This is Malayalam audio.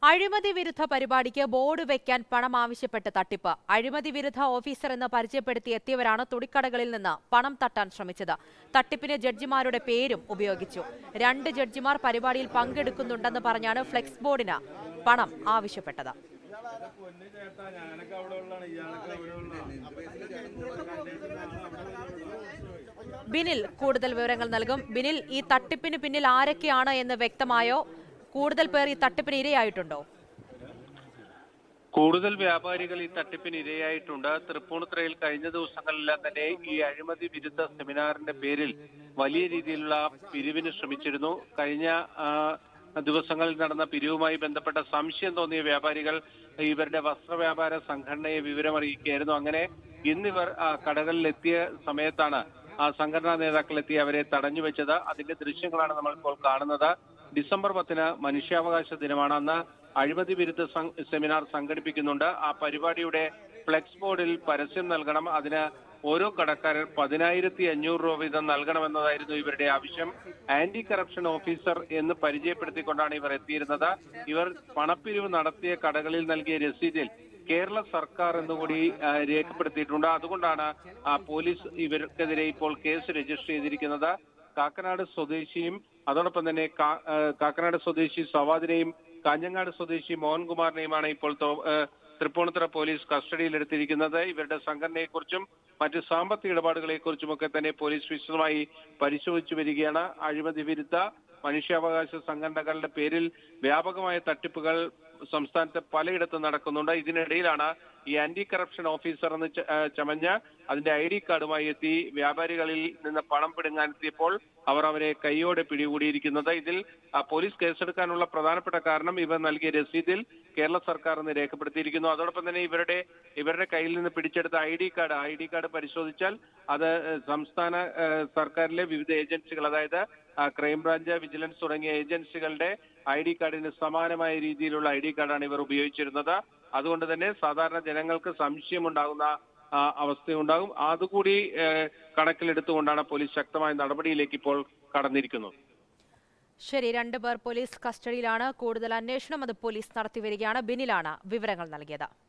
അഴിമതി വിരുദ്ധ പരിപാടിക്ക് ബോർഡ് വെക്കാൻ പണം ആവശ്യപ്പെട്ട് തട്ടിപ്പ് അഴിമതി വിരുദ്ധ ഓഫീസർ എന്ന് പരിചയപ്പെടുത്തി എത്തിയവരാണ് തുണിക്കടകളിൽ നിന്ന് പണം തട്ടാൻ ശ്രമിച്ചത് തട്ടിപ്പിന് ജഡ്ജിമാരുടെ പേരും ഉപയോഗിച്ചു രണ്ട് ജഡ്ജിമാർ പരിപാടിയിൽ പങ്കെടുക്കുന്നുണ്ടെന്ന് പറഞ്ഞാണ് ഫ്ലെക്സ് ബോർഡിന് പണം ആവശ്യപ്പെട്ടത് ബിനിൽ കൂടുതൽ വിവരങ്ങൾ നൽകും ബിനിൽ ഈ തട്ടിപ്പിന് പിന്നിൽ ആരൊക്കെയാണ് എന്ന് വ്യക്തമായോ കൂടുതൽ പേർ ഈ തട്ടിപ്പിന് ഇരയായിട്ടുണ്ടോ കൂടുതൽ വ്യാപാരികൾ ഈ തട്ടിപ്പിന് ഇരയായിട്ടുണ്ട് തൃപ്പൂണിത്തുറയിൽ കഴിഞ്ഞ ദിവസങ്ങളിലെല്ലാം തന്നെ ഈ അഴിമതി വിരുദ്ധ സെമിനാറിന്റെ പേരിൽ വലിയ രീതിയിലുള്ള പിരിവിന് ശ്രമിച്ചിരുന്നു കഴിഞ്ഞ ആ, ദിവസങ്ങളിൽ നടന്ന പിരിവുമായി ബന്ധപ്പെട്ട സംശയം തോന്നിയ വ്യാപാരികൾ ഇവരുടെ വസ്ത്ര വ്യാപാര സംഘടനയെ വിവരമറിയിക്കുകയായിരുന്നു അങ്ങനെ ഇന്നിവർ ആ, കടകളിലെത്തിയ സമയത്താണ് ആ സംഘടനാ നേതാക്കൾ എത്തി അവരെ തടഞ്ഞു വെച്ചത് അതിന്റെ ദൃശ്യങ്ങളാണ് നമ്മൾ ഇപ്പോൾ കാണുന്നത് ഡിസംബർ പത്തിന് മനുഷ്യാവകാശ ദിനമാണ് അന്ന് അഴിമതി വിരുദ്ധ സം- സെമിനാർ സംഘടിപ്പിക്കുന്നുണ്ട് ആ പരിപാടിയുടെ ഫ്ലെക്സ് ബോർഡിൽ പരസ്യം നൽകണം അതിന് ഓരോ കടക്കാരൻ പതിനായിരത്തി അഞ്ഞൂറ് രൂപ വീതം നൽകണമെന്നതായിരുന്നു ഇവരുടെ ആവശ്യം ആന്റി കറപ്ഷൻ ഓഫീസർ എന്ന് പരിചയപ്പെടുത്തിക്കൊണ്ടാണ് ഇവർ എത്തിയിരുന്നത് ഇവർ പണപ്പിരിവ് നടത്തിയ കടകളിൽ നൽകിയ രസീതിൽ കേരള സർക്കാർ എന്നുകൂടി ആ, രേഖപ്പെടുത്തിയിട്ടുണ്ട് അതുകൊണ്ടാണ് ആ, പോലീസ് ഇവർക്കെതിരെ ഇപ്പോൾ കേസ് രജിസ്റ്റർ ചെയ്തിരിക്കുന്നത് കാക്കനാട് സ്വദേശിയും അതോടൊപ്പം തന്നെ കാ- ആ, കാക്കനാട് സ്വദേശി സവാദിനെയും കാഞ്ഞങ്ങാട് സ്വദേശി മോഹൻകുമാറിനെയുമാണ് ഇപ്പോൾ തോ- ആ, തൃപ്പൂണിത്തുറ പോലീസ് കസ്റ്റഡിയിലെടുത്തിരിക്കുന്നത് ഇവരുടെ സംഘടനയെക്കുറിച്ചും മറ്റ് സാമ്പത്തിക ഇടപാടുകളെക്കുറിച്ചുമൊക്കെ തന്നെ പോലീസ് വിശദമായി പരിശോധിച്ചു വരികയാണ് അഴിമതി വിരുദ്ധ മനുഷ്യാവകാശ സംഘടനകളുടെ പേരിൽ വ്യാപകമായ തട്ടിപ്പുകൾ സംസ്ഥാനത്ത് പലയിടത്തും നടക്കുന്നുണ്ട് ഇതിനിടയിലാണ് ഈ ആന്റി കറപ്ഷൻ ഓഫീസർ എന്ന് ച- ആ, ചമഞ്ഞ് അതിന്റെ ഐ ഡി കാർഡുമായി എത്തി വ്യാപാരികളിൽ നിന്ന് പണം പിടുങ്ങാനെത്തിയപ്പോൾ അവർ അവരെ കൈയോടെ പിടികൂടിയിരിക്കുന്നത് ഇതിൽ ആ, പോലീസ് കേസെടുക്കാനുള്ള പ്രധാനപ്പെട്ട കാരണം ഇവർ നൽകിയ രസീതിൽ കേരള സർക്കാർ എന്ന് രേഖപ്പെടുത്തിയിരിക്കുന്നു അതോടൊപ്പം തന്നെ ഇവരുടെ ഇവരുടെ കയ്യിൽ നിന്ന് പിടിച്ചെടുത്ത I D card I D card പരിശോധിച്ചാൽ അത് ഏഹ്, സംസ്ഥാന ഏഹ്, സർക്കാരിലെ വിവിധ ഏജൻസികൾ അതായത് ആ, ക്രൈംബ്രാഞ്ച് വിജിലൻസ് തുടങ്ങിയ ഏജൻസികളുടെ ഐ ഡി കാർഡിന് സമാനമായ രീതിയിലുള്ള ഐ ഡി കാർഡാണ് ഇവർ ഉപയോഗിച്ചിരുന്നത് അതുകൊണ്ട് തന്നെ സാധാരണ ജനങ്ങൾക്ക് സംശയമുണ്ടാകുന്ന ആ, അവസ്ഥയുണ്ടാകും അതുകൂടി ഏഹ്, കണക്കിലെടുത്തുകൊണ്ടാണ് പോലീസ് ശക്തമായ നടപടിയിലേക്ക് ഇപ്പോൾ കടന്നിരിക്കുന്നത് ശരി രണ്ടുപേർ പോലീസ് കസ്റ്റഡിയിലാണ് കൂടുതൽ അന്വേഷണം അത് പോലീസ് നടത്തിവരികയാണ് ബിനിലാണ് വിവരങ്ങൾ നൽകിയത്